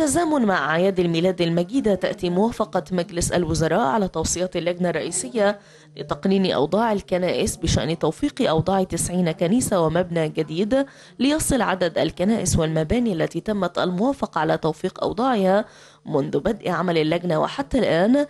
وبالتزامن مع أعياد الميلاد المجيدة تأتي موافقة مجلس الوزراء على توصيات اللجنة الرئيسية لتقنين أوضاع الكنائس بشأن توفيق أوضاع 90 كنيسة ومبنى جديد ليصل عدد الكنائس والمباني التي تمت الموافقة على توفيق أوضاعها منذ بدء عمل اللجنة وحتى الآن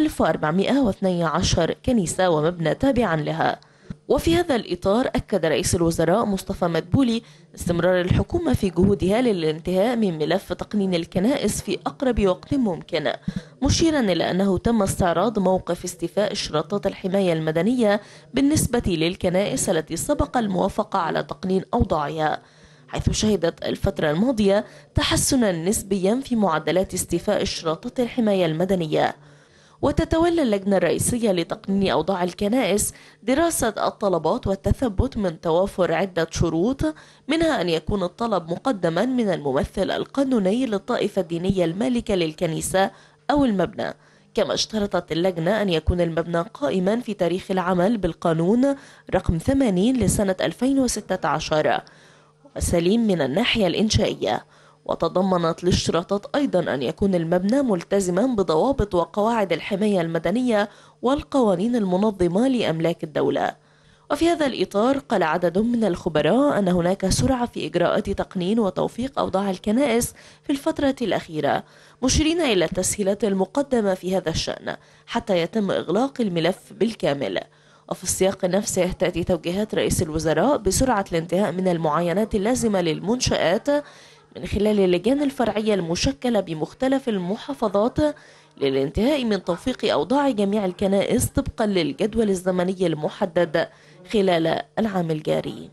1412 كنيسة ومبنى تابعا لها وفي هذا الإطار أكد رئيس الوزراء مصطفى مدبولي استمرار الحكومة في جهودها للانتهاء من ملف تقنين الكنائس في أقرب وقت ممكن مشيرا إلى أنه تم استعراض موقف استيفاء اشتراطات الحماية المدنية بالنسبة للكنائس التي سبق الموافقة على تقنين أوضاعها حيث شهدت الفترة الماضية تحسنا نسبيا في معدلات استيفاء اشتراطات الحماية المدنية وتتولى اللجنة الرئيسية لتقنين أوضاع الكنائس دراسة الطلبات والتثبت من توافر عدة شروط منها أن يكون الطلب مقدما من الممثل القانوني للطائفة الدينية المالكة للكنيسة أو المبنى كما اشترطت اللجنة أن يكون المبنى قائما في تاريخ العمل بالقانون رقم 80 لسنة 2016 وسليم من الناحية الإنشائية وتضمنت الاشتراطات أيضا أن يكون المبنى ملتزما بضوابط وقواعد الحماية المدنية والقوانين المنظمة لأملاك الدولة وفي هذا الإطار قال عدد من الخبراء أن هناك سرعة في إجراءات تقنين وتوفيق أوضاع الكنائس في الفترة الأخيرة مشيرين إلى التسهيلات المقدمة في هذا الشأن حتى يتم إغلاق الملف بالكامل وفي السياق نفسه تأتي توجيهات رئيس الوزراء بسرعة الانتهاء من المعاينات اللازمة للمنشآت من خلال اللجان الفرعية المشكلة بمختلف المحافظات للانتهاء من توفيق أوضاع جميع الكنائس طبقا للجدول الزمني المحدد خلال العام الجاري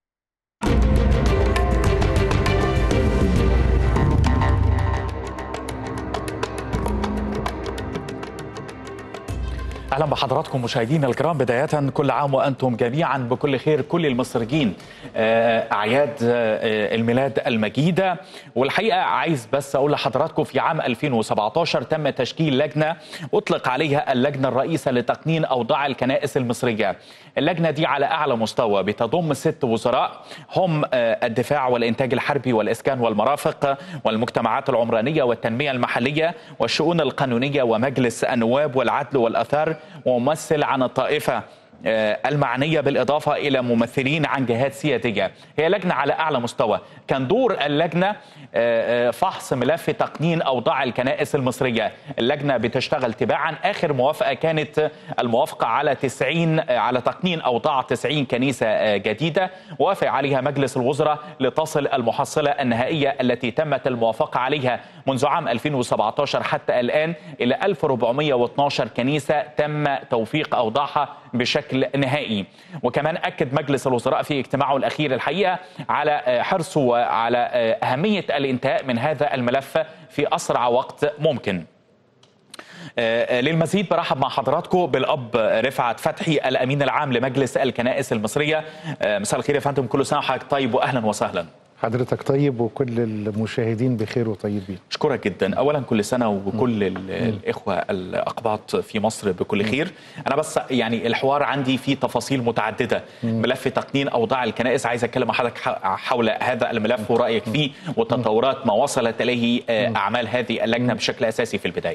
اهلا بحضراتكم مشاهدينا الكرام بدايه كل عام وانتم جميعا بكل خير كل المصريين اعياد الميلاد المجيده والحقيقه عايز بس اقول لحضراتكم في عام 2017 تم تشكيل لجنه اطلق عليها اللجنه الرئيسه لتقنين اوضاع الكنائس المصريه اللجنه دي على اعلى مستوى بتضم ست وزراء هم الدفاع والانتاج الحربي والاسكان والمرافق والمجتمعات العمرانيه والتنميه المحليه والشؤون القانونيه ومجلس النواب والعدل والاثار وممثل عن الطائفة المعنية بالإضافة إلى ممثلين عن جهات سيادية هي لجنة على أعلى مستوى كان دور اللجنة فحص ملف تقنين أوضاع الكنائس المصرية اللجنة بتشتغل تباعا آخر موافقة كانت الموافقة على 90 على تقنين أوضاع 90 كنيسة جديدة وافق عليها مجلس الوزراء لتصل المحصلة النهائية التي تمت الموافقة عليها منذ عام 2017 حتى الآن إلى 1412 كنيسة تم توفيق أوضاعها بشكل نهائي وكمان أكد مجلس الوزراء في اجتماعه الأخير الحقيقة على حرصه وعلى أهمية الانتهاء من هذا الملف في أسرع وقت ممكن للمزيد برحب مع حضراتكم بالاب رفعت فتحي الامين العام لمجلس الكنائس المصريه مساء الخير يا فندم كل سنه وحضرتك طيب واهلا وسهلا حضرتك طيب وكل المشاهدين بخير وطيبين اشكرك جدا اولا كل سنه وكل الاخوه الاقباط في مصر بكل خير انا بس يعني الحوار عندي فيه تفاصيل متعدده ملف تقنين اوضاع الكنائس عايز اتكلم مع حضرتك حول هذا الملف ورايك فيه وتطورات ما وصلت اليه اعمال هذه اللجنه بشكل اساسي في البدايه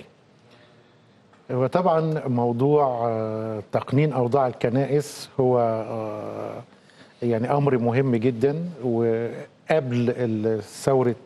هو طبعا موضوع تقنين اوضاع الكنائس هو يعني امر مهم جدا وقبل ثوره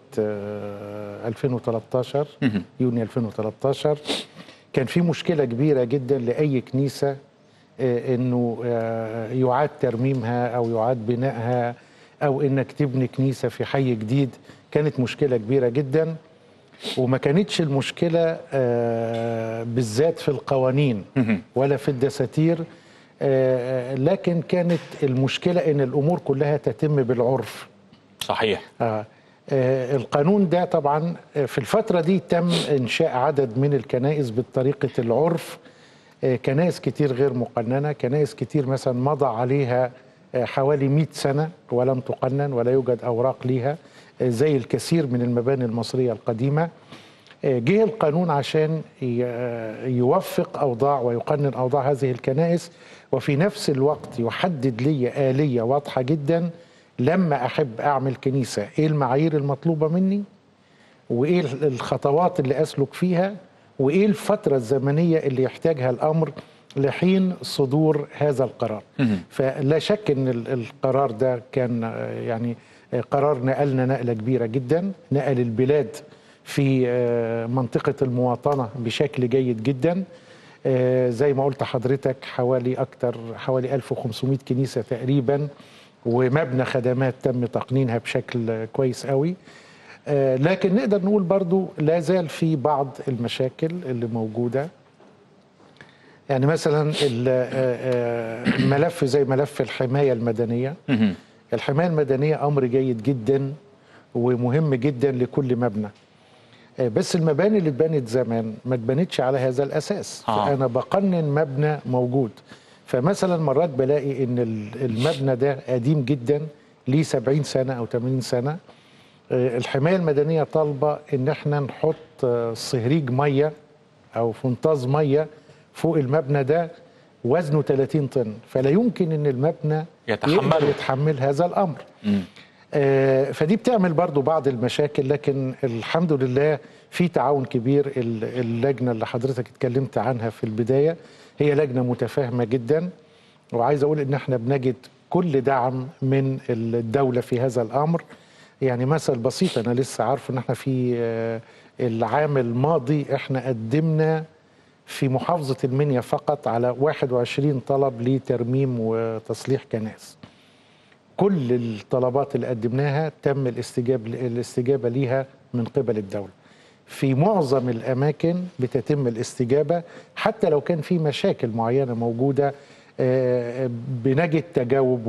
2013 يونيو 2013 كان في مشكله كبيره جدا لاي كنيسه انه يعاد ترميمها او يعاد بنائها او انك تبني كنيسه في حي جديد كانت مشكله كبيره جدا وما كانتش المشكله بالذات في القوانين ولا في الدساتير لكن كانت المشكله ان الامور كلها تتم بالعرف صحيح آه القانون ده طبعا في الفترة دي تم إنشاء عدد من الكنائس بطريقة العرف كنائس كتير غير مقننة كنائس كتير مثلا مضى عليها حوالي 100 سنة ولم تقنن ولا يوجد أوراق ليها زي الكثير من المباني المصرية القديمة جه القانون عشان يوفق أوضاع ويقنن أوضاع هذه الكنائس وفي نفس الوقت يحدد لي آلية واضحة جدا لما أحب أعمل كنيسة إيه المعايير المطلوبة مني وايه الخطوات اللي اسلك فيها وايه الفتره الزمنيه اللي يحتاجها الامر لحين صدور هذا القرار فلا شك ان ال- القرار ده كان آه، يعني آه، قرار نقلنا نقله كبيره جدا نقل البلاد في آه، منطقه المواطنه بشكل جيد جدا آه، زي ما قلت حضرتك حوالي اكتر حوالي 1500 كنيسه تقريبا ومبنى خدمات تم تقنينها بشكل آه، كويس قوي آه، لكن نقدر نقول برضو لا زال في بعض المشاكل اللي موجوده يعني مثلا ال- آه، آه، ملف زي ملف الحمايه المدنيه مهم. الحمايه المدنيه امر جيد جدا ومهم جدا لكل مبنى آه، بس المباني اللي اتبنت زمان ما اتبنتش على هذا الاساس آه. فانا بقنن مبنى موجود فمثلا مرات بلاقي ان ال- المبنى ده قديم جدا ليه 70 سنه او 80 سنه آه، الحمايه المدنيه طالبه ان احنا نحط آه، صهريج ميه او فنطاز ميه فوق المبنى ده وزنه 30 طن فلا يمكن ان المبنى يتحمله. يقدر يتحمل هذا الامر مم. آه، فدي بتعمل برضو بعض المشاكل لكن الحمد لله في تعاون كبير ال- اللجنة اللي حضرتك اتكلمت عنها في البداية هي لجنة متفاهمة جدا وعايز أقول إن احنا بنجد كل دعم من الدولة في هذا الأمر يعني مثل بسيط أنا لسه عارف إن احنا في آه، العام الماضي احنا قدمنا في محافظة المنيا فقط على 21 طلب لترميم وتصليح كنائس كل الطلبات اللي قدمناها تم الاستجابة الاستجابة ليها من قبل الدولة في معظم الأماكن بتتم الاستجابة حتى لو كان في مشاكل معينة موجودة آه، بنجد تجاوب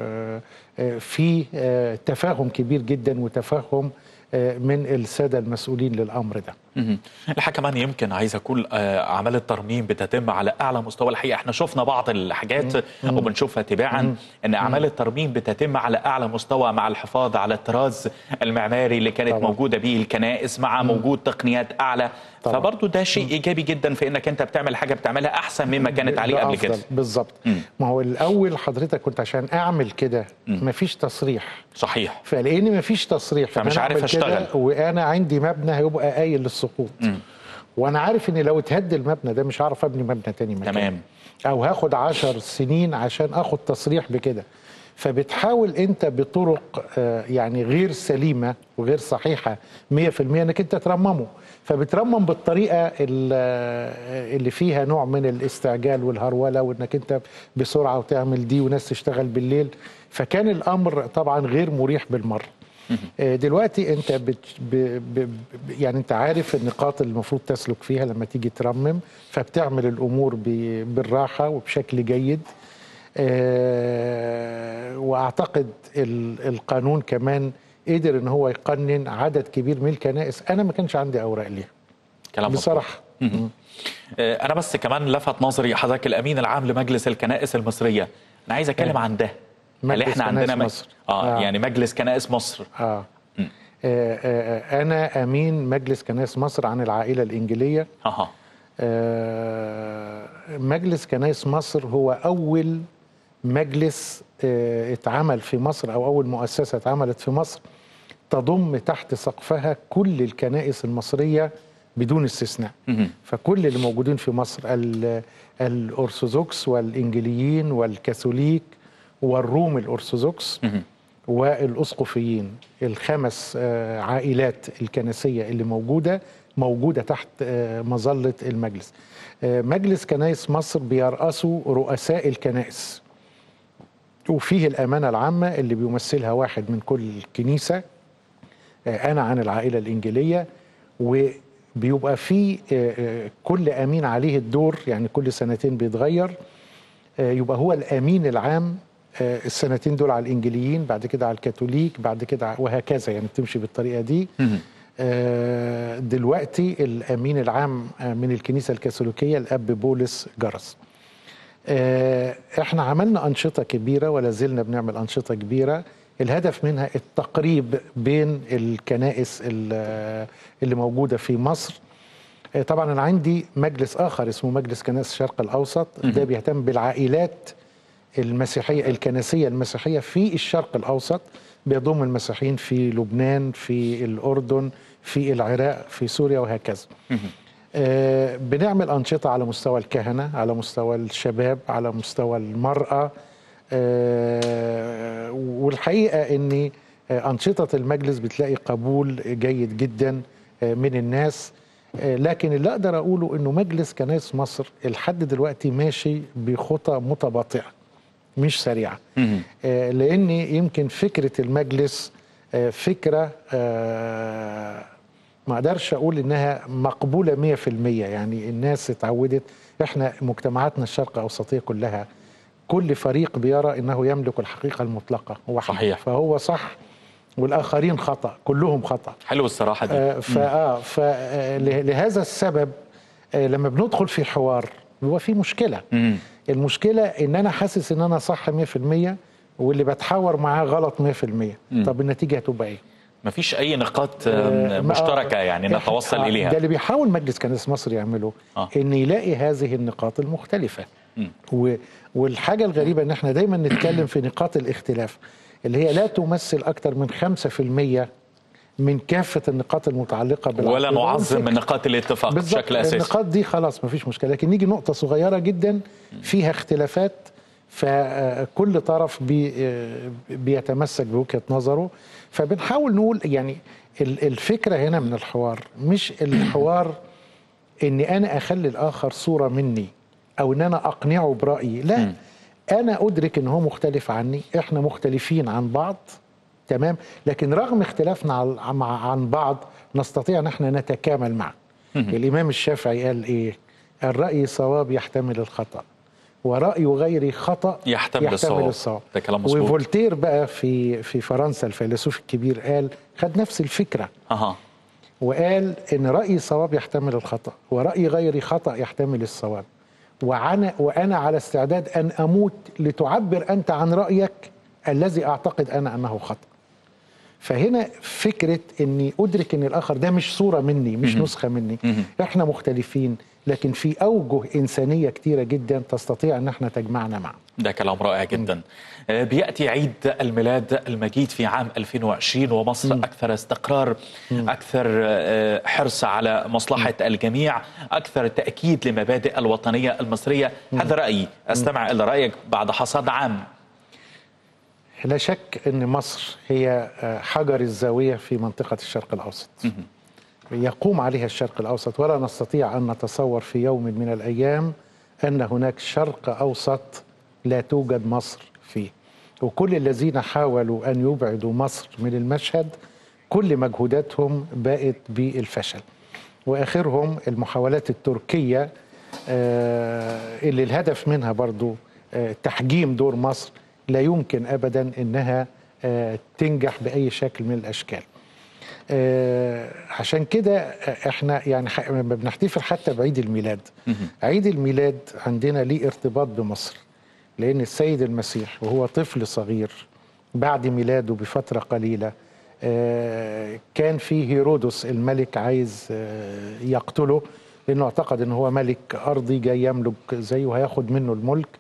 وفي تفاهم كبير جدا وتفهم آه، من السادة المسؤولين للأمر ده مهم. الحقيقه كمان يمكن عايز اقول آه، اعمال الترميم بتتم على اعلى مستوى الحقيقه احنا شفنا بعض الحاجات وبنشوفها تباعا ان اعمال الترميم بتتم على اعلى مستوى مع الحفاظ على الطراز المعماري اللي كانت طبعا. موجوده به الكنائس مع وجود تقنيات اعلى طبعا. فبرضه ده شيء ايجابي جدا في انك انت بتعمل حاجه بتعملها احسن مما كانت عليه ده قبل كده أفضل، بالظبط مم. ما هو الأول حضرتك كنت عشان أعمل كده مفيش تصريح صحيح فلان مفيش تصريح فمش فأنا عارف أعمل كده أشتغل. وانا عندي مبنى هيبقى قايل للسقوط وانا عارف ان لو اتهد المبنى ده مش هعرف ابني مبنى تاني مكانه تمام. او هاخد عشر سنين عشان اخد تصريح بكده فبتحاول انت بطرق آه، يعني غير سليمه وغير صحيحه 100% انك انت ترممه فبترمم بالطريقه ال- آه، اللي فيها نوع من الاستعجال والهروله وانك انت بسرعه وتعمل دي وناس تشتغل بالليل فكان الامر طبعا غير مريح بالمره آه، دلوقتي انت بت ب ب ب يعني انت عارف النقاط اللي المفروض تسلك فيها لما تيجي ترمم فبتعمل الامور ب- بالراحه وبشكل جيد آه، واعتقد ال- القانون كمان قدر ان هو يقنن عدد كبير من الكنائس انا ما كانش عندي اوراق ليها كلام مظبوط. بصراحه آه، انا بس كمان لفت نظري حضرتك الامين العام لمجلس الكنائس المصريه انا عايز اتكلم آه. عن ده هل مجلس احنا كنائس عندنا مج- مصر. آه, آه. يعني مجلس كنائس مصر آه. آه, آه انا امين مجلس كنائس مصر عن العائله الانجيليه اها آه، مجلس كنائس مصر هو أول مجلس آه، اتعمل في مصر أو أول مؤسسة اتعملت في مصر تضم تحت سقفها كل الكنائس المصرية بدون استثناء مهم. فكل اللي موجودين في مصر ال- الأرثوذكس والإنجليين والكاثوليك والروم الأرثوذكس مهم. والأسقفيين الخمس آه، عائلات الكنسية اللي موجودة موجودة تحت آه، مظلة المجلس آه، مجلس كنائس مصر بيرأسه رؤساء الكنائس وفيه الأمانة العامة اللي بيمثلها واحد من كل كنيسة آه، أنا عن العائلة الإنجيلية وبيبقى في آه، آه، كل أمين عليه الدور يعني كل سنتين بيتغير آه، يبقى هو الامين العام آه، السنتين دول على الانجليين بعد كده على الكاثوليك بعد كده ع- وهكذا يعني بتمشي بالطريقه دي مهم. آه، دلوقتي الامين العام آه، من الكنيسه الكاثوليكيه الاب بولس جرس آه، احنا عملنا انشطه كبيره ولا زلنا بنعمل انشطه كبيره الهدف منها التقريب بين الكنائس ال- اللي موجوده في مصر آه، طبعا انا عندي مجلس اخر اسمه مجلس كنائس الشرق الاوسط ده بيهتم بالعائلات المسيحيه الكنسيه المسيحيه في الشرق الاوسط بيضم المسيحيين في لبنان في الاردن في العراق في سوريا وهكذا آه، بنعمل أنشطة على مستوى الكهنة على مستوى الشباب على مستوى المرأة آه، والحقيقة أن آه، أنشطة المجلس بتلاقي قبول جيد جدا آه، من الناس آه، لكن اللي أقدر أقوله أنه مجلس كنائس مصر لحد دلوقتي ماشي بخطى متباطئة مش سريعة مهم. آه، لأن يمكن فكرة المجلس آه، فكرة آه، ما اقدرش اقول انها مقبوله 100% يعني الناس اتعودت احنا مجتمعاتنا الشرق الاوسطيه كلها كل فريق بيرى انه يملك الحقيقه المطلقه وحده صحيح. فهو صح والاخرين خطا كلهم خطا حلو الصراحه دي آه، فاه فلهذا السبب آه، لما بندخل في حوار هو في مشكله مم. المشكله ان انا حاسس ان انا صح 100% واللي بتحاور معاه غلط 100% طب النتيجه هتبقى ايه؟ مفيش اي نقاط آه، آم، ما- مشتركه يعني إحنا- نتوصل آه، اليها ده اللي بيحاول مجلس كنائس مصر يعمله آه. ان يلاقي هذه النقاط المختلفه مم. و... والحاجه الغريبه ان احنا دايما نتكلم في نقاط الاختلاف اللي هي لا تمثل اكثر من 5% من كافه النقاط المتعلقه بالعقيده ولا نعظم والفكر. من نقاط الاتفاق بالظبط بشكل اساسي النقاط دي خلاص مفيش مشكله لكن نيجي نقطه صغيره جدا فيها اختلافات فكل طرف بي بيتمسك بوجهه نظره فبنحاول نقول يعني ال- الفكره هنا من الحوار مش الحوار اني انا اخلي الاخر صوره مني او ان انا اقنعه برايي لا مم. انا ادرك ان هو مختلف عني احنا مختلفين عن بعض تمام لكن رغم اختلافنا عن- مع- عن بعض نستطيع ان احنا نتكامل معا الامام الشافعي قال ايه الراي صواب يحتمل الخطا وراي غيري خطا يحتمل الصواب. الصواب ده كلام مظبوط. وفولتير بقى في في فرنسا الفيلسوف الكبير قال خد نفس الفكره اها وقال ان رايي صواب يحتمل الخطا وراي غيري خطا يحتمل الصواب وانا وانا على استعداد ان اموت لتعبر انت عن رايك الذي اعتقد انا انه خطا فهنا فكره اني ادرك ان الاخر ده مش صوره مني مش نسخه مني احنا مختلفين لكن في اوجه انسانيه كتيره جدا تستطيع ان احنا تجمعنا معا ده كلام رائع جدا آه، بياتي عيد الميلاد المجيد في عام 2020 ومصر اكثر استقرار اكثر آه، حرص على مصلحه الجميع اكثر تاكيد لمبادئ الوطنيه المصريه هذا رايي استمع الى رايك بعد حصاد عام لا شك ان مصر هي آه، حجر الزاويه في منطقه الشرق الاوسط يقوم عليها الشرق الاوسط ولا نستطيع ان نتصور في يوم من الايام ان هناك شرق اوسط لا توجد مصر فيه وكل الذين حاولوا ان يبعدوا مصر من المشهد كل مجهوداتهم باءت بالفشل واخرهم المحاولات التركيه آه، اللي الهدف منها برضو آه، تحجيم دور مصر لا يمكن ابدا انها آه، تنجح باي شكل من الاشكال آه، عشان كده احنا يعني ح- لما بنحتفل حتى بعيد الميلاد عيد الميلاد عندنا ليه ارتباط بمصر لان السيد المسيح وهو طفل صغير بعد ميلاده بفتره قليله آه، كان في هيرودس الملك عايز آه، يقتله لانه اعتقد ان هو ملك ارضي جاي يملك زيه وهياخد منه الملك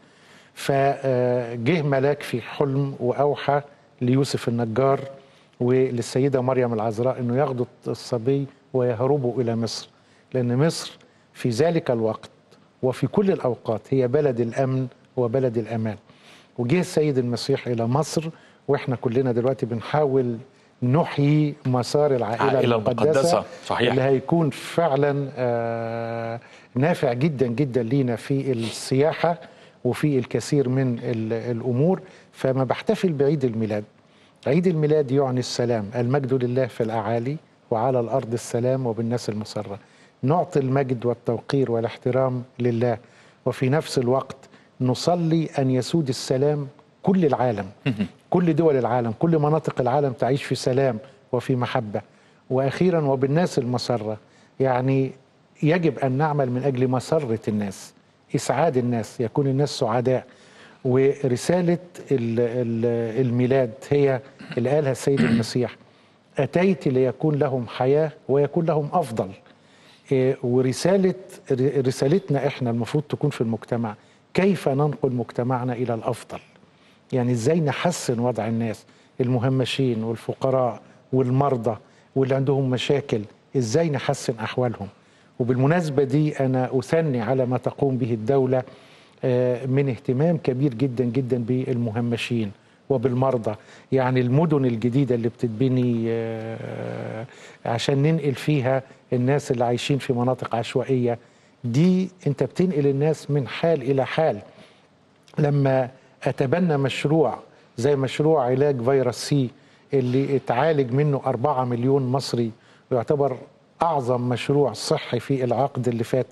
فجه ملاك في حلم واوحى ليوسف النجار وللسيده مريم العذراء انه ياخدوا الصبي ويهربوا الى مصر لان مصر في ذلك الوقت وفي كل الاوقات هي بلد الامن وبلد الامان وجه السيد المسيح الى مصر واحنا كلنا دلوقتي بنحاول نحيي مسار العائله عائلة المقدسه, المقدسة، صحيح. اللي هيكون فعلا آه، نافع جدا جدا لينا في السياحه وفي الكثير من ال- الامور فما بحتفل بعيد الميلاد عيد الميلاد يعني السلام المجد لله في الاعالي وعلى الارض السلام وبالناس المسره نعطي المجد والتوقير والاحترام لله وفي نفس الوقت نصلي ان يسود السلام كل العالم كل دول العالم كل مناطق العالم تعيش في سلام وفي محبه واخيرا وبالناس المسره يعني يجب ان نعمل من اجل مسره الناس اسعاد الناس يكون الناس سعداء ورساله ال- ال- الميلاد هي اللي قالها السيد المسيح اتيت ليكون لهم حياه ويكون لهم افضل إيه، ورساله ر- رسالتنا احنا المفروض تكون في المجتمع كيف ننقل مجتمعنا الى الافضل يعني ازاي نحسن وضع الناس المهمشين والفقراء والمرضى واللي عندهم مشاكل ازاي نحسن احوالهم وبالمناسبه دي انا اثني على ما تقوم به الدوله آه، من اهتمام كبير جدا جدا بالمهمشين وبالمرضى يعني المدن الجديده اللي بتتبني آه، عشان ننقل فيها الناس اللي عايشين في مناطق عشوائيه دي انت بتنقل الناس من حال الى حال لما اتبنى مشروع زي مشروع علاج فيروس سي اللي اتعالج منه أربعة مليون مصري ويعتبر أعظم مشروع صحي في العقد اللي فات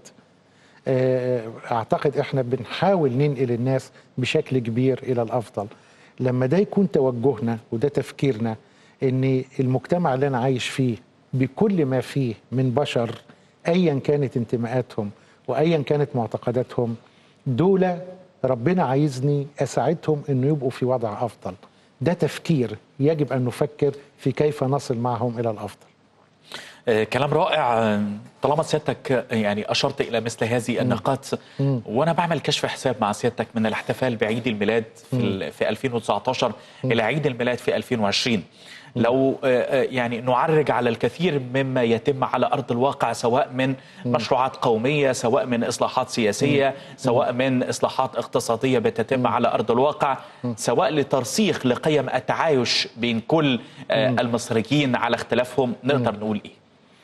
آه، أعتقد إحنا بنحاول ننقل الناس بشكل كبير إلى الأفضل لما ده يكون توجهنا وده تفكيرنا إن المجتمع اللي أنا عايش فيه بكل ما فيه من بشر أيا كانت انتماءاتهم وأيا كانت معتقداتهم دول ربنا عايزني أساعدهم إنه يبقوا في وضع أفضل ده تفكير يجب أن نفكر في كيف نصل معهم إلى الأفضل آه، كلام رائع آه، طالما سيادتك آه، يعني اشرت الى مثل هذه النقاط وانا بعمل كشف حساب مع سيادتك من الاحتفال بعيد الميلاد في, ال- في 2019 الى عيد الميلاد في 2020 لو آه، آه، يعني نعرج على الكثير مما يتم على ارض الواقع سواء من مشروعات قوميه سواء من اصلاحات سياسيه سواء من اصلاحات اقتصاديه بتتم على ارض الواقع سواء لترسيخ لقيم التعايش بين كل آه، المصريين على اختلافهم نقدر نقول ايه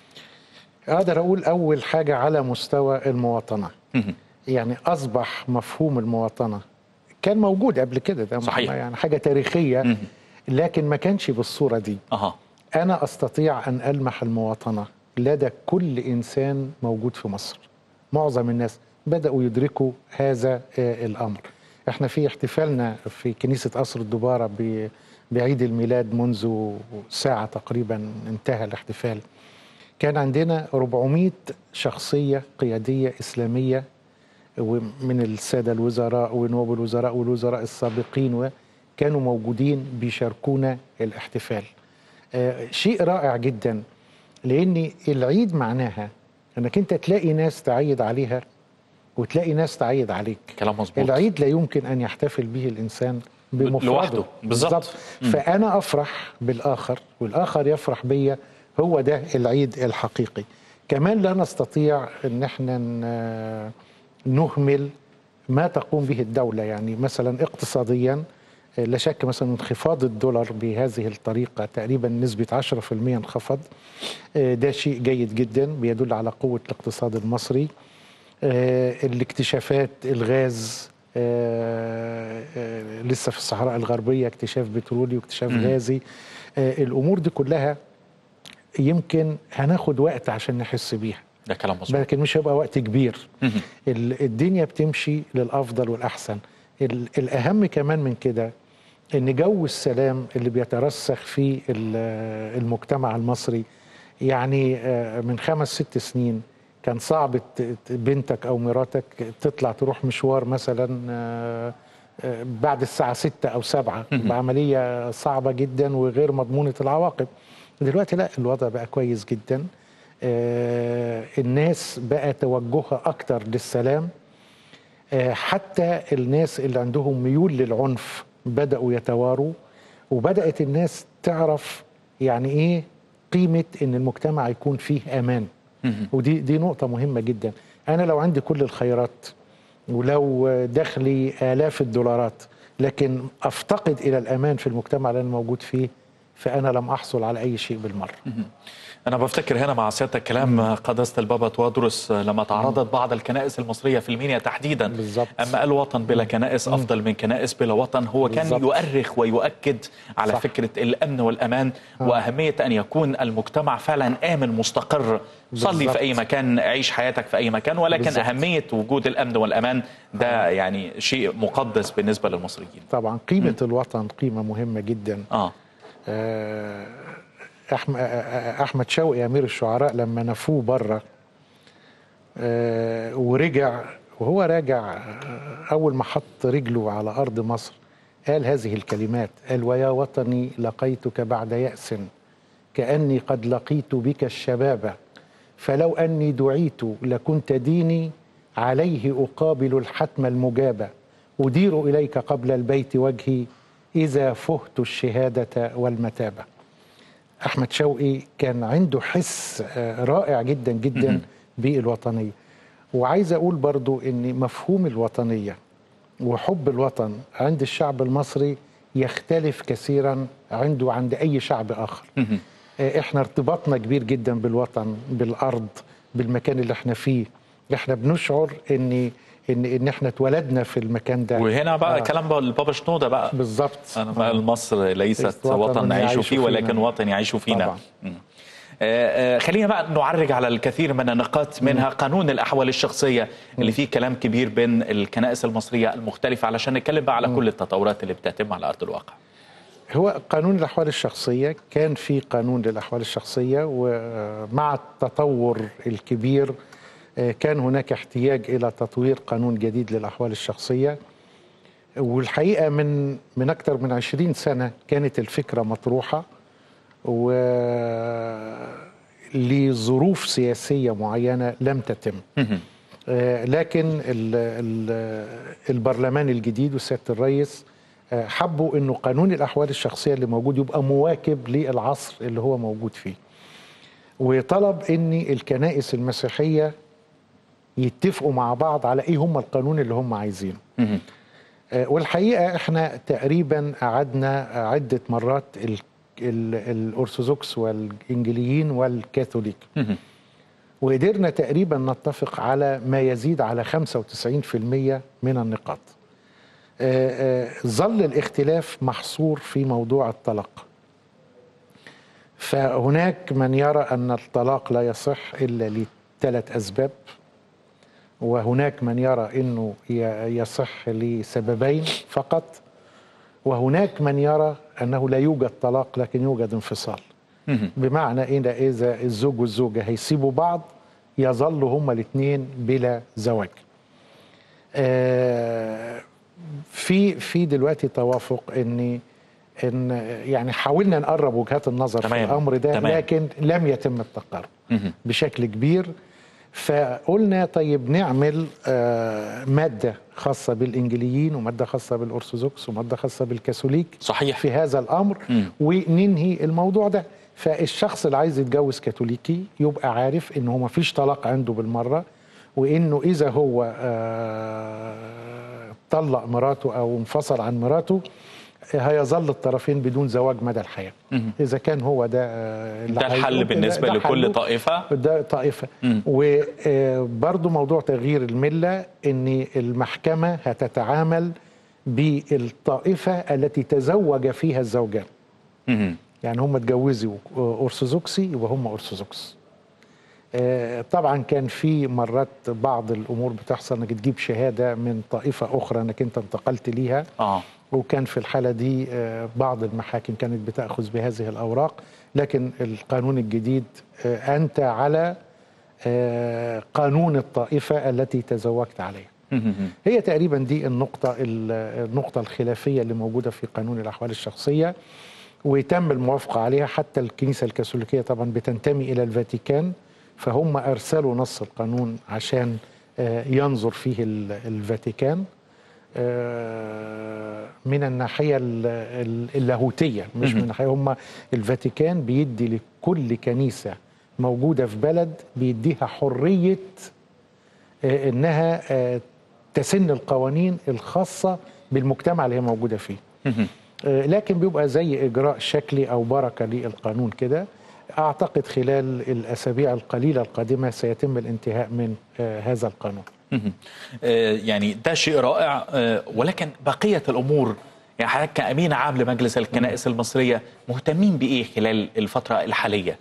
أقدر أقول أول حاجة على مستوى المواطنة يعني أصبح مفهوم المواطنة كان موجود قبل كده ده صحيح. يعني حاجة تاريخية لكن ما كانش بالصورة دي اها أنا أستطيع أن ألمح المواطنة لدى كل إنسان موجود في مصر معظم الناس بدأوا يدركوا هذا آه، الأمر احنا في احتفالنا في كنيسة قصر الدبارة ب- بعيد الميلاد منذ ساعة تقريبا انتهى الاحتفال كان عندنا 400 شخصية قيادية إسلامية ومن السادة الوزراء ونواب الوزراء والوزراء السابقين وكانوا موجودين بيشاركونا الاحتفال آه، شيء رائع جدا لأن العيد معناها أنك أنت تلاقي ناس تعيد عليها وتلاقي ناس تعيد عليك كلام مظبوط العيد لا يمكن أن يحتفل به الإنسان بمفرده لوحده، بالظبط. فأنا أفرح بالآخر والآخر يفرح بيا هو ده العيد الحقيقي كمان لا نستطيع أن احنا ن- نهمل ما تقوم به الدولة يعني مثلا اقتصاديا لا شك مثلا انخفاض الدولار بهذه الطريقة تقريبا نسبة 10% انخفض آه، ده شيء جيد جدا بيدل على قوة الاقتصاد المصري آه، الاكتشافات الغاز آه، آه، لسه في الصحراء الغربية اكتشاف بترولي واكتشاف غازي آه، الأمور دي كلها يمكن هناخد وقت عشان نحس بيها ده كلام مظبوط لكن مش هيبقى وقت كبير ال- الدنيا بتمشي للافضل والاحسن ال- الاهم كمان من كده ان جو السلام اللي بيترسخ في ال- المجتمع المصري يعني آه، من خمس ست سنين كان صعب ت- ت- بنتك او مراتك تطلع تروح مشوار مثلا آه، آه، بعد الساعة ستة أو سبعة بعملية صعبة جدا وغير مضمونة العواقب دلوقتي لا الوضع بقى كويس جدا آه، الناس بقى توجهها أكتر للسلام آه، حتى الناس اللي عندهم ميول للعنف بدأوا يتواروا وبدأت الناس تعرف يعني إيه قيمة إن المجتمع يكون فيه أمان ودي دي نقطة مهمة جدا أنا لو عندي كل الخيرات ولو دخلي آلاف الدولارات لكن أفتقد إلى الأمان في المجتمع اللي أنا موجود فيه فأنا لم أحصل على أي شيء بالمرة أنا بفتكر هنا مع سيادتك كلام قداسة البابا توادرس لما تعرضت بعض الكنائس المصرية في المنيا تحديدا بالظبط. أما قال وطن بلا كنائس أفضل من كنائس بلا وطن هو كان بالظبط. يؤرخ ويؤكد على صح. فكرة الأمن والأمان وأهمية أن يكون المجتمع فعلا آمن مستقر صلي بالظبط. في أي مكان عيش حياتك في أي مكان ولكن بالظبط. أهمية وجود الأمن والأمان ده يعني شيء مقدس بالنسبة للمصريين طبعا قيمة الوطن قيمة مهمة جدا آه آه، أحم- آه، احمد شوقي امير الشعراء لما نفوه بره آه، ورجع وهو راجع آه، اول ما حط رجله على ارض مصر قال هذه الكلمات قال ويا وطني لقيتك بعد ياس كاني قد لقيت بك الشباب فلو اني دعيت لكنت ديني عليه أقابل الحتم المجابة أدير إليك قبل البيت وجهي إذا فهت الشهادة والمتابة أحمد شوقي كان عنده حس آه، رائع جدا جدا بالوطنية وعايز أقول برضو أن مفهوم الوطنية وحب الوطن عند الشعب المصري يختلف كثيرا عنده عند أي شعب آخر آه، احنا ارتباطنا كبير جدا بالوطن بالارض بالمكان اللي احنا فيه احنا بنشعر ان ان ان احنا اتولدنا في المكان ده وهنا بقى آه. كلام بقى البابا شنودة بقى بالظبط أنا بقى مصر ليست ليست وطن وطن نعيش يعيش فيه فينا. ولكن وطن يعيش فينا طبعاً. مم. آه، آه، خلينا بقى نعرج على الكثير من النقاط منها قانون الأحوال الشخصية اللي فيه كلام كبير بين الكنائس المصرية المختلفة علشان نتكلم بقى على كل التطورات اللي بتتم على أرض الواقع هو قانون الاحوال الشخصيه كان في قانون للاحوال الشخصيه ومع التطور الكبير آه، كان هناك احتياج الى تطوير قانون جديد للاحوال الشخصيه والحقيقه من من اكثر من 20 سنه كانت الفكره مطروحه و لظروف سياسيه معينه لم تتم آه، لكن ال ال البرلمان الجديد وسياده الرئيس آه، حبوا انه قانون الاحوال الشخصيه اللي موجود يبقى مواكب للعصر اللي هو موجود فيه وطلب ان الكنائس المسيحيه يتفقوا مع بعض على ايه هم القانون اللي هم عايزينه مهم. آه، والحقيقه احنا تقريبا قعدنا عده مرات ال ال الارثوذكس والانجليين والكاثوليك مهم. وقدرنا تقريبا نتفق على ما يزيد على 95% من النقاط آه، آه، ظل الاختلاف محصور في موضوع الطلاق فهناك من يرى أن الطلاق لا يصح إلا لثلاث أسباب وهناك من يرى أنه ي- يصح لسببين فقط وهناك من يرى أنه لا يوجد طلاق لكن يوجد انفصال مهم. بمعنى إن إذا الزوج والزوجة هيسيبوا بعض يظلوا هما الاثنين بلا زواج آه، في في دلوقتي توافق ان ان يعني حاولنا نقرب وجهات النظر في تمام، الامر ده تمام. لكن لم يتم التقارب مهم. بشكل كبير فقلنا طيب نعمل آه، ماده خاصه بالانجليين وماده خاصه بالارثوذكس وماده خاصه بالكاثوليك صحيح في هذا الامر مم. وننهي الموضوع ده فالشخص اللي عايز يتجوز كاثوليكي يبقى عارف ان هو ما فيش طلاق عنده بالمره وانه اذا هو آه، طلق مراته او انفصل عن مراته آه، هيظل الطرفين بدون زواج مدى الحياه مهم. اذا كان هو ده آه، اللي ده الحل عايزه، بالنسبة ده لكل حله. طائفة ده طائفة مم. وبرضو موضوع تغيير الملة ان المحكمة هتتعامل بالطائفة التي تزوج فيها الزوجان مهم. يعني هم اتجوزوا أرثوذكسي يبقى هم أرثوذكس آه، طبعا كان في مرات بعض الامور بتحصل انك تجيب شهاده من طائفه اخرى انك انت انتقلت ليها اه وكان في الحالة دي آه، بعض المحاكم كانت بتأخذ بهذه الأوراق لكن القانون الجديد آه، أنت على آه، قانون الطائفة التي تزوجت عليها مهم. هي تقريبا دي النقطة النقطة الخلافية اللي موجودة في قانون الأحوال الشخصية وتم الموافقة عليها حتى الكنيسة الكاثوليكية طبعا بتنتمي إلى الفاتيكان فهم أرسلوا نص القانون عشان آه، ينظر فيه ال- الفاتيكان آه، من الناحية ال- ال- اللاهوتية مش من الناحية هم الفاتيكان بيدي لكل كنيسة موجودة في بلد بيديها حرية آه، انها آه، تسن القوانين الخاصه بالمجتمع اللي هي موجوده فيه مهم. آه، لكن بيبقى زي اجراء شكلي او بركه للقانون كده اعتقد خلال الاسابيع القليله القادمه سيتم الانتهاء من آه، هذا القانون مهم. آه، يعني ده شيء رائع آه، ولكن بقية الأمور يعني حضرتك كأمين عام لمجلس الكنائس المصرية مهتمين بإيه خلال الفترة الحالية؟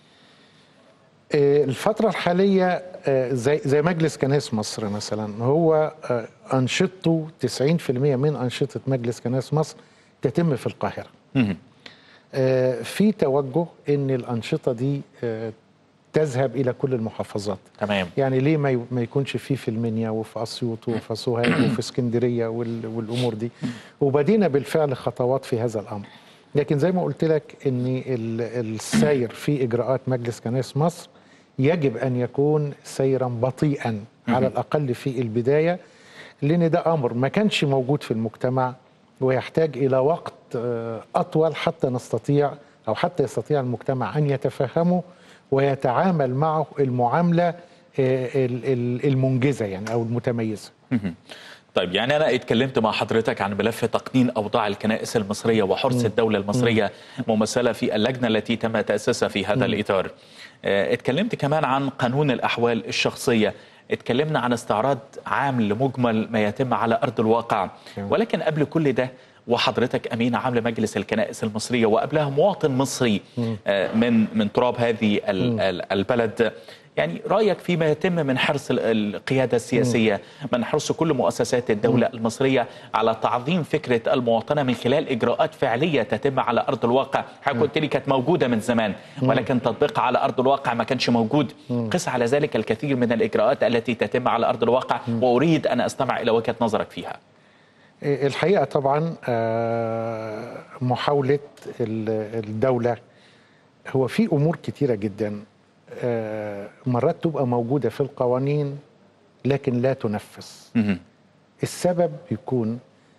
آه، الفترة الحالية آه، زي زي مجلس كنائس مصر مثلا هو آه، أنشطته 90% من أنشطة مجلس كنائس مصر تتم في القاهرة. مهم. آه، في توجه ان الانشطه دي آه، تذهب الى كل المحافظات تمام يعني ليه ما ي- ما يكونش فيه في المنيا وفي اسيوط وفي سوهاج وفي اسكندريه وال- والامور دي وبدينا بالفعل خطوات في هذا الامر لكن زي ما قلت لك ان ال- السير في اجراءات مجلس كنائس مصر يجب ان يكون سيرا بطيئا على الاقل في البدايه لان ده امر ما كانش موجود في المجتمع ويحتاج الى وقت آه، اطول حتى نستطيع او حتى يستطيع المجتمع ان يتفهمه ويتعامل معه المعامله آه، ال- ال- المنجزه يعني او المتميزه مهم. طيب يعني انا اتكلمت مع حضرتك عن ملف تقنين اوضاع الكنائس المصريه وحرص الدوله المصريه ممثله في اللجنه التي تم تاسيسها في هذا الاطار. آه، اتكلمت كمان عن قانون الاحوال الشخصيه. اتكلمنا عن استعراض عام لمجمل ما يتم على ارض الواقع تمام. ولكن قبل كل ده وحضرتك امين عام لمجلس الكنائس المصريه وقبلها مواطن مصري آه، من من تراب هذه ال- ال- البلد يعني رايك فيما يتم من حرص ال- القياده السياسيه من حرص كل مؤسسات الدوله المصريه على تعظيم فكره المواطنه من خلال اجراءات فعليه تتم على ارض الواقع حضرتك قلت لي كانت موجوده من زمان ولكن تطبيقها على ارض الواقع ما كانش موجود قس على ذلك الكثير من الاجراءات التي تتم على ارض الواقع واريد ان استمع الى وجهه نظرك فيها الحقيقه طبعا آه، محاوله ال- الدوله هو في امور كتيره جدا آه، مرات تبقى موجوده في القوانين لكن لا تنفذ مهم. السبب يكون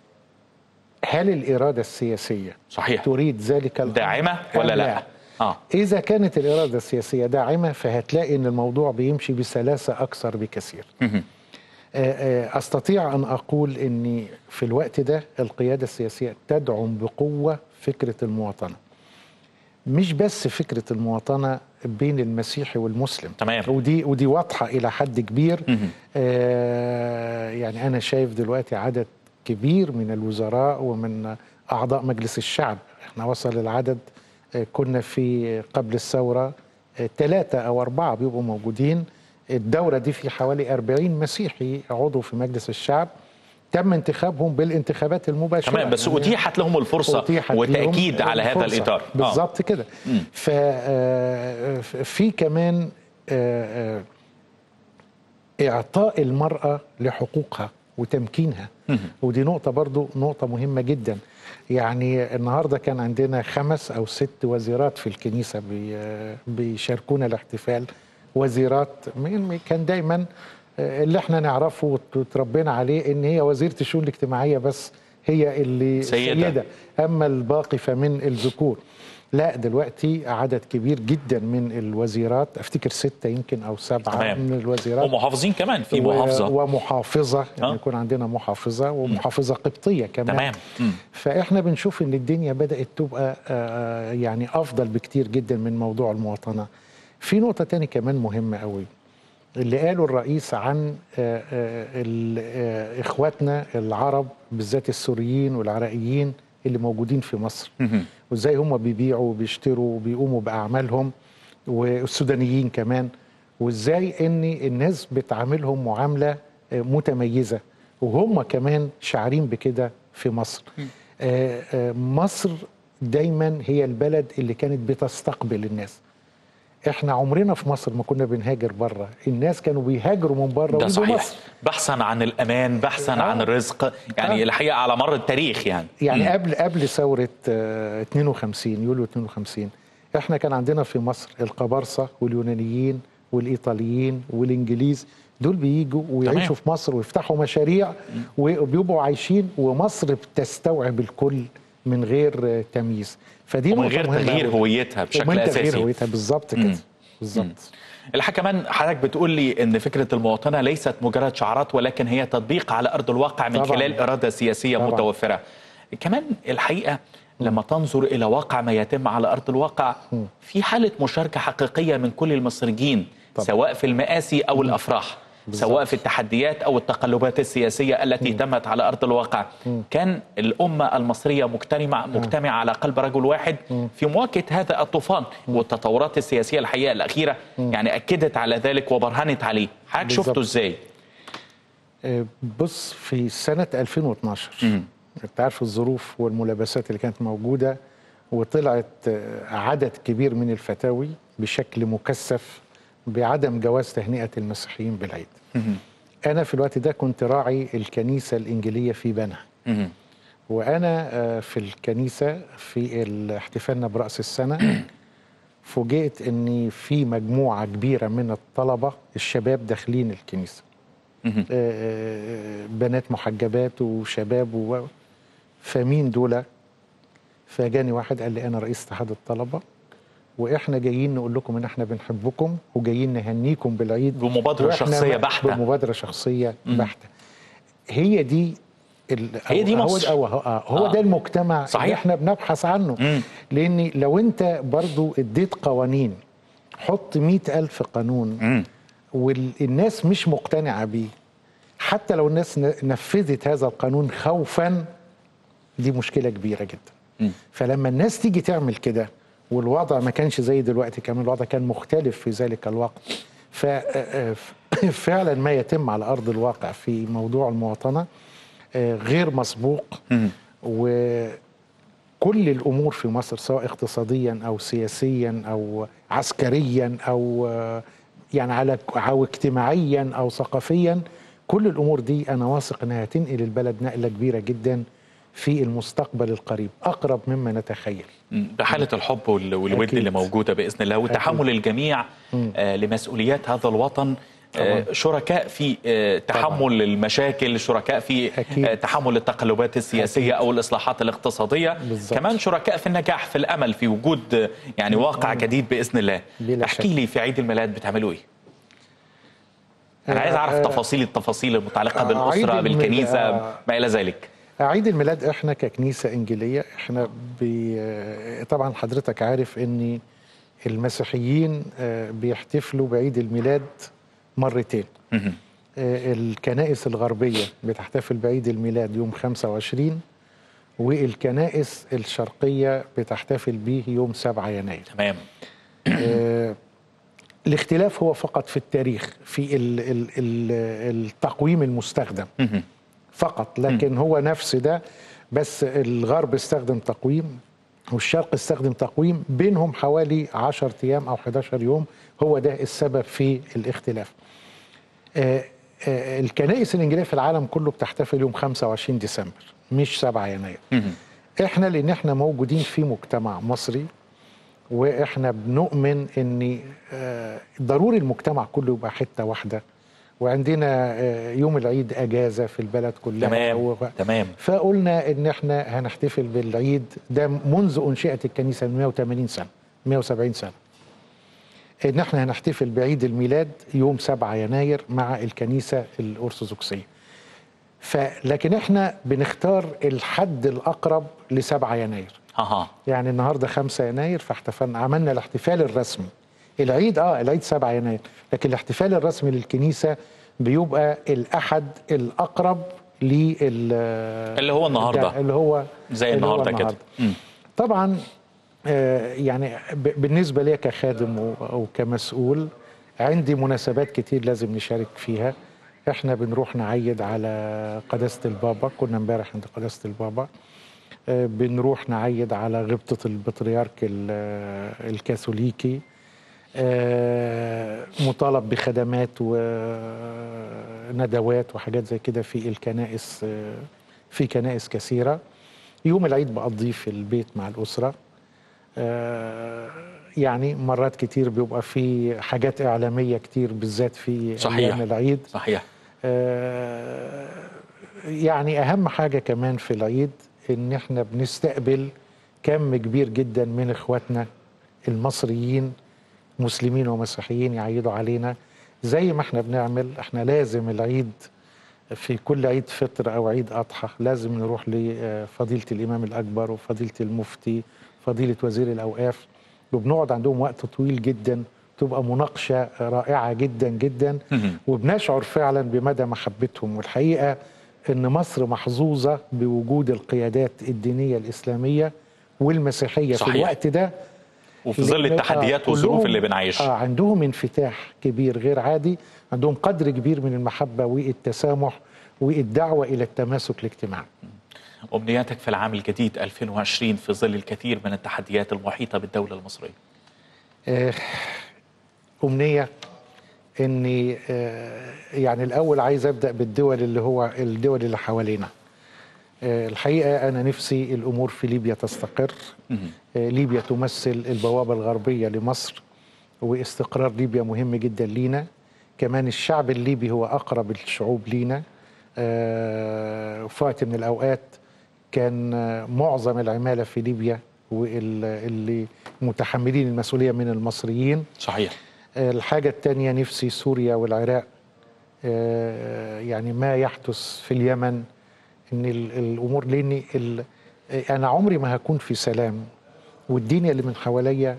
هل الاراده السياسيه صحيح تريد ذلك الأمر داعمه أم ولا لا؟ اه إذا كانت الإرادة السياسية داعمة فهتلاقي أن الموضوع بيمشي بسلاسة أكثر بكثير مهم. آه، آه، أستطيع أن أقول أن في الوقت ده القيادة السياسية تدعم بقوة فكرة المواطنة مش بس فكرة المواطنة بين المسيحي والمسلم تمام. ودي ودي واضحة إلى حد كبير مهم. آه يعني أنا شايف دلوقتي عدد كبير من الوزراء ومن أعضاء مجلس الشعب احنا وصل العدد آه كنا في قبل الثورة ثلاثة أو أربعة بيبقوا موجودين الدورة دي في حوالي 40 مسيحي عضو في مجلس الشعب تم انتخابهم بالانتخابات المباشرة تمام بس يعني اتيحت لهم الفرصه أتيحت لهم وتاكيد على هذا الفرصة. الاطار آه. بالظبط كده ففي كمان آه، آه، اعطاء المراه لحقوقها وتمكينها ودي نقطه برضو نقطه مهمه جدا يعني النهارده كان عندنا خمس او ست وزيرات في الكنيسه بي- بيشاركونا الاحتفال وزيرات من- كان دايما آه، اللي احنا نعرفه وتربينا عليه ان هي وزيره الشؤون الاجتماعيه بس هي اللي سيدة. سيدة اما الباقي فمن الذكور لا دلوقتي عدد كبير جدا من الوزيرات افتكر ستة يمكن او سبعة تمام. من الوزيرات ومحافظين كمان في و- محافظه ومحافظة يعني آه. يكون عندنا محافظة ومحافظة قبطية كمان تمام. مم. فاحنا بنشوف ان الدنيا بدأت تبقى آه، يعني افضل بكتير جدا من موضوع المواطنة في نقطة تاني كمان مهمة قوي اللي قاله الرئيس عن آه، آه، ال- آه، اخواتنا العرب بالذات السوريين والعراقيين اللي موجودين في مصر مهم. وازاي هم بيبيعوا وبيشتروا وبيقوموا باعمالهم والسودانيين كمان وازاي ان الناس بتعاملهم معامله آه، متميزه وهم كمان شاعرين بكده في مصر آه، آه، مصر دايما هي البلد اللي كانت بتستقبل الناس احنا عمرنا في مصر ما كنا بنهاجر بره الناس كانوا بيهاجروا من بره ده ويجوا صحيح مصر بحثا عن الامان بحثا آه. عن الرزق يعني آه. الحقيقه على مر التاريخ يعني يعني مم. قبل قبل ثوره آه، 52 يوليو 52 احنا كان عندنا في مصر القبرصه واليونانيين والايطاليين والانجليز دول بييجوا ويعيشوا تمام. في مصر ويفتحوا مشاريع وبيبقوا عايشين ومصر بتستوعب الكل من غير آه، تمييز فدي ومن نقطة غير مهمة تغيير أوي. هويتها بشكل ومن تغيير اساسي هويتها بالظبط مم. كده بالظبط الحقيقه كمان حضرتك بتقول لي ان فكره المواطنه ليست مجرد شعارات ولكن هي تطبيق على ارض الواقع من طبعاً. خلال اراده سياسيه طبعاً. متوفره كمان الحقيقه لما تنظر الى واقع ما يتم على ارض الواقع في حاله مشاركه حقيقيه من كل المصريين طبعاً. سواء في المآسي او الافراح بالظبط. سواء في التحديات او التقلبات السياسيه التي تمت على ارض الواقع كان الامه المصريه مجتمعه مجتمعه على قلب رجل واحد في مواجهه هذا الطوفان والتطورات السياسيه الحقيقه الاخيره يعني اكدت على ذلك وبرهنت عليه حضرتك بالظبط. شفته ازاي آه، بص في سنة 2012 مم. انت عارف الظروف والملابسات اللي كانت موجودة وطلعت آه، عدد كبير من الفتاوي بشكل مكثف بعدم جواز تهنئة المسيحيين بالعيد مهم. أنا في الوقت ده كنت راعي الكنيسة الإنجيلية في بنها مهم. وأنا آه، في الكنيسة في ال- احتفالنا برأس السنة فوجئت إن في مجموعة كبيرة من الطلبة الشباب داخلين الكنيسة مهم. آه، بنات محجبات وشباب و... فمين دول فجاني واحد قال لي انا رئيس اتحاد الطلبه واحنا جايين نقول لكم ان احنا بنحبكم وجايين نهنيكم بالعيد بمبادرة وإحنا شخصية م- بحتة. بمبادره شخصيه مم. بحته هي دي ال... هي دي هو- مصر. هو, هو, هو, هو آه. ده المجتمع صحيح. اللي احنا بنبحث عنه مم. لان لو انت برضو اديت قوانين حط مئة ألف قانون مم. والناس مش مقتنعة بيه حتى لو الناس ن- نفذت هذا القانون خوفا دي مشكلة كبيرة جدا مم. فلما الناس تيجي تعمل كده والوضع ما كانش زي دلوقتي كمان الوضع كان مختلف في ذلك الوقت ففعلا ما يتم على أرض الواقع في موضوع المواطنة آه، غير مسبوق مم. وكل الامور في مصر سواء اقتصاديا او سياسيا او عسكريا او آه، يعني على او اجتماعيا او ثقافيا كل الامور دي انا واثق انها تنقل البلد نقله كبيره جدا في المستقبل القريب اقرب مما نتخيل مم. بحالة الحب وال- والود أكيد. اللي موجودة بإذن الله وتحمل الجميع آه لمسؤوليات هذا الوطن آه طبعا. شركاء في آه تحمل المشاكل شركاء في أكيد. آه تحمل التقلبات السياسية أو الإصلاحات الاقتصادية بالظبط. كمان شركاء في النجاح في الأمل في وجود آه، يعني واقع جديد بإذن الله بلا احكي شك. لي في عيد الميلاد بتعملوا إيه أنا آه، عايز أعرف آه، تفاصيل التفاصيل المتعلقة آه، بالأسرة عيد الميلاد- بالكنيسة آه. ما إلى ذلك عيد الميلاد احنا ككنيسه انجيليه احنا بي طبعا حضرتك عارف ان المسيحيين آه، بيحتفلوا بعيد الميلاد مرتين مهم. آه، الكنائس الغربيه بتحتفل بعيد الميلاد يوم 25 والكنائس الشرقيه بتحتفل به يوم 7 يناير تمام آه، الاختلاف هو فقط في التاريخ في ال ال ال التقويم المستخدم مهم. فقط لكن هو نفس ده بس الغرب استخدم تقويم والشرق استخدم تقويم بينهم حوالي 10 ايام او 11 يوم هو ده السبب في الاختلاف آه، آه، الكنائس الانجيليه في العالم كله بتحتفل يوم 25 ديسمبر مش 7 يناير مهم. احنا لان احنا موجودين في مجتمع مصري واحنا بنؤمن ان آه، ضروري المجتمع كله يبقى حته واحده وعندنا آه، يوم العيد اجازه في البلد كلها تمام و- تمام فقلنا ان احنا هنحتفل بالعيد ده منذ انشئت الكنيسه من 180 سنه 170 سنه ان احنا هنحتفل بعيد الميلاد يوم 7 يناير مع الكنيسه الارثوذكسيه فلكن احنا بنختار الحد الاقرب ل 7 يناير اها يعني النهارده 5 يناير فاحتفلنا عملنا الاحتفال الرسمي العيد اه العيد 7 يناير لكن الاحتفال الرسمي للكنيسه بيبقى الاحد الاقرب لل اللي هو النهاردة. اللي هو زي اللي هو النهارده كده مم. طبعا آه، يعني ب- بالنسبه لي كخادم و- او كمسؤول عندي مناسبات كتير لازم نشارك فيها احنا بنروح نعيد على قداسه البابا كنا امبارح عند قداسه البابا آه، بنروح نعيد على غبطه البطريرك ال- آه، الكاثوليكي آه، مطالب بخدمات وندوات وحاجات زي كده في الكنائس آه، في كنائس كثيره يوم العيد بقضيه في البيت مع الأسرة آه، يعني مرات كتير بيبقى في حاجات إعلامية كتير بالذات في صحيح. أيام العيد صحيح آه، يعني أهم حاجة كمان في العيد إن إحنا بنستقبل كم كبير جدا من إخواتنا المصريين مسلمين ومسيحيين يعيدوا علينا زي ما إحنا بنعمل إحنا لازم العيد في كل عيد فطر او عيد اضحى لازم نروح لفضيله الامام الاكبر وفضيله المفتي فضيله وزير الاوقاف وبنقعد عندهم وقت طويل جدا تبقى مناقشه رائعه جدا جدا مهم. وبنشعر فعلا بمدى محبتهم والحقيقه ان مصر محظوظه بوجود القيادات الدينيه الاسلاميه والمسيحيه صحيح. في الوقت ده وفي ظل لأن- التحديات آه، والظروف كلهم- اللي بنعيشها آه عندهم انفتاح كبير غير عادي عندهم قدر كبير من المحبة والتسامح والدعوة إلى التماسك الاجتماعي أمنياتك في العام الجديد 2020 في ظل الكثير من التحديات المحيطة بالدولة المصرية آه أمنية إني آه يعني الأول عايز أبدأ بالدول اللي هو الدول اللي حوالينا آه الحقيقة أنا نفسي الأمور في ليبيا تستقر مهم. آه، ليبيا تمثل البوابة الغربية لمصر واستقرار ليبيا مهم جدا لينا كمان الشعب الليبي هو اقرب الشعوب لينا آه، في وقت من الاوقات كان آه، معظم العماله في ليبيا واللي متحملين المسؤوليه من المصريين صحيح الحاجة التانية نفسي سوريا والعراق آه، يعني ما يحدث في اليمن ان ال- الامور لاني ال- انا عمري ما هكون في سلام والدنيا اللي من حواليا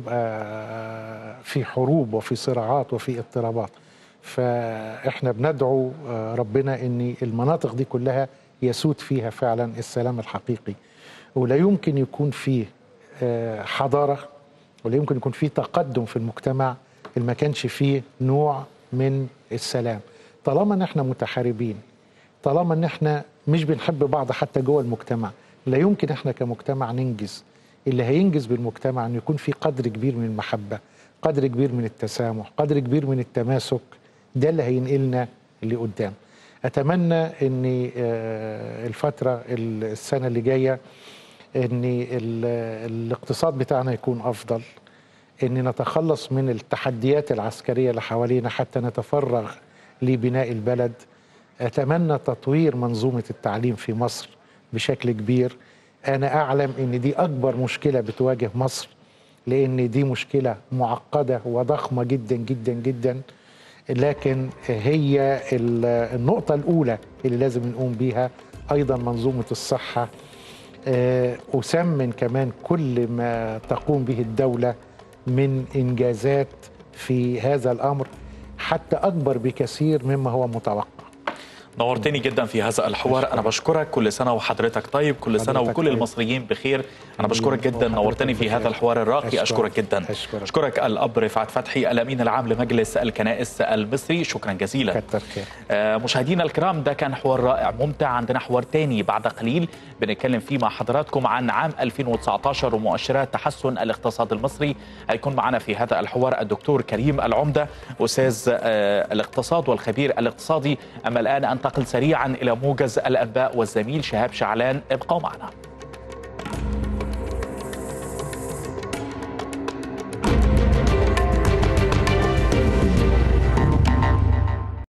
هتبقى في حروب وفي صراعات وفي اضطرابات فاحنا بندعو آه، ربنا ان المناطق دي كلها يسود فيها فعلا السلام الحقيقي ولا يمكن يكون فيه آه، حضاره ولا يمكن يكون فيه تقدم في المجتمع اللي ما كانش فيه نوع من السلام طالما ان احنا متحاربين طالما ان احنا مش بنحب بعض حتى جوه المجتمع لا يمكن احنا كمجتمع ننجز اللي هينجز بالمجتمع ان يكون في قدر كبير من المحبه قدر كبير من التسامح قدر كبير من التماسك ده اللي هينقلنا لقدام اتمنى ان آه، الفتره السنه اللي جايه ان ال- الاقتصاد بتاعنا يكون افضل ان نتخلص من التحديات العسكريه اللي حوالينا حتى نتفرغ لبناء البلد اتمنى تطوير منظومه التعليم في مصر بشكل كبير انا اعلم ان دي اكبر مشكله بتواجه مصر لان دي مشكله معقده وضخمه جدا جدا جدا لكن هي ال- النقطه الاولى اللي لازم نقوم بيها ايضا منظومه الصحه آه، أثمن كمان كل ما تقوم به الدولة من إنجازات في هذا الأمر حتى أكبر بكثير مما هو متوقع نورتني جدا في هذا الحوار انا بشكرك كل سنه وحضرتك طيب كل سنه حضرتك وكل طيب. المصريين بخير انا حبيبي، بشكرك جدا وحضرتك نورتني في بخير. هذا الحوار الراقي أشكرك. اشكرك جدا أشكرك. اشكرك الاب رفعت فتحي الامين العام لمجلس الكنائس المصري شكرا جزيلا كتر خير آه، مشاهدينا الكرام ده كان حوار رائع ممتع عندنا حوار تاني بعد قليل بنتكلم فيه مع حضراتكم عن عام 2019 ومؤشرات تحسن الاقتصاد المصري هيكون معنا في هذا الحوار الدكتور كريم العمدة أستاذ آه، الاقتصاد والخبير الاقتصادي أما الآن أنتقل سريعا إلى موجز الأنباء والزميل شهاب شعلان ابقوا معنا